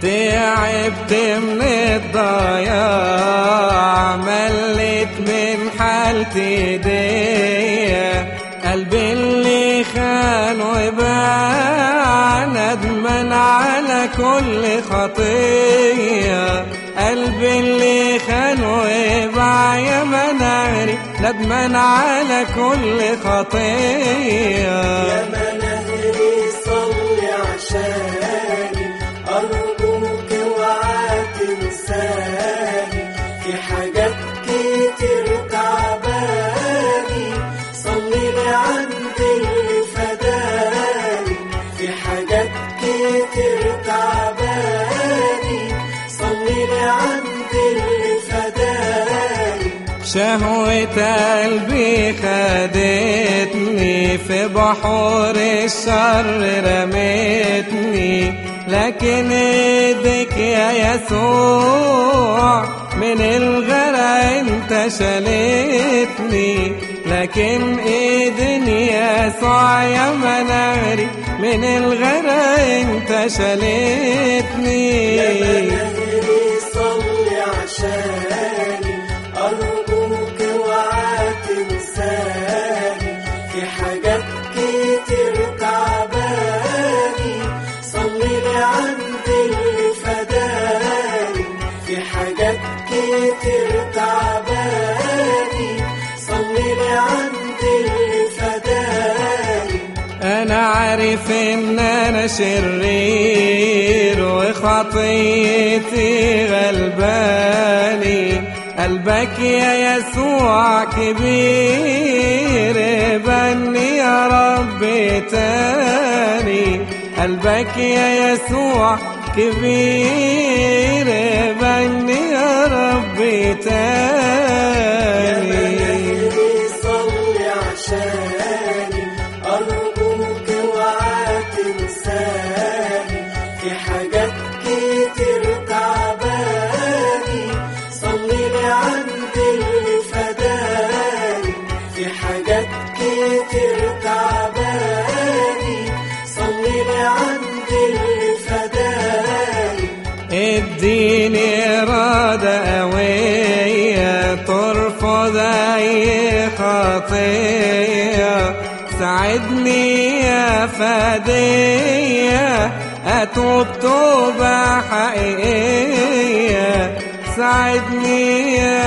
تعبت من الضياع مليت من حالتي دي قلبي اللي خان وباع ندمان على كل خطيه قلبي اللي خان وباع يا مناري ندمان على كل خطيه يا منهري صلي عشاني أرجوك اوعى تنساني في حاجات كتير تعباني صلي لي عند اللي فداني في حاجات كتير تعباني صلي لي عند اللي فداني شهوة قلبي خدتني في بحور الشر رمتني لكن ايدك يا يسوع من الغرق انت شالتني لكن ايدني يسوع يا مناري من الغرق انت شالتني يا منهري صلي عشاني أرجوك اوعى تنساني في حاجات كتير تعباني صلي لي عند اللي فداني في حاجات كتير تعباني صلي لي عند اللي فداني انا عارف ان انا شرير وخطيتي غلباني قلبك يا يسوع كبير بني يا رب تاني قلبك يا يسوع كبير بني يا رب يا تاني منهري صلي عشاني أرجوك اوعى تنساني في حاجات كتير تعباني صلي لي عند اللي فداني في حاجات كتير تعباني صلي لي عند اللي فداني اديني إرادة قوية ترفض أي خطية ساعدني يا فدية أتوب توبة حقيقية ساعدني يا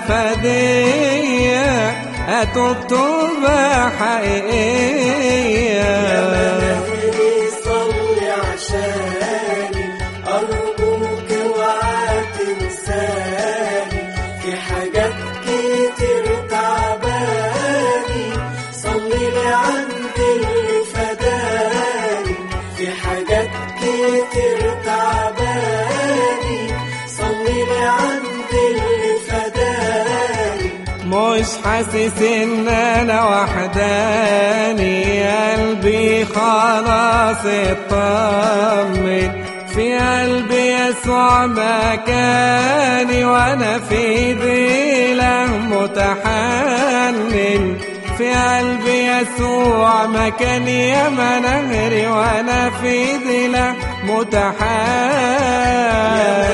فدية أتوب توبة يا حقيقية منهري صلي عشاني أرجوك اوعى تنساني في حاجات كتير تعباني صلي لي عند اللي فداني في حاجات كتير تعباني صلي لي عند اللي فداني مش حاسس ان انا وحداني قلبي خلاص اطمن في قلبي يسوع مكاني وانا في ذيله متحنن في قلبي يسوع مكاني يا منهري وانا في ذيله يا متحنن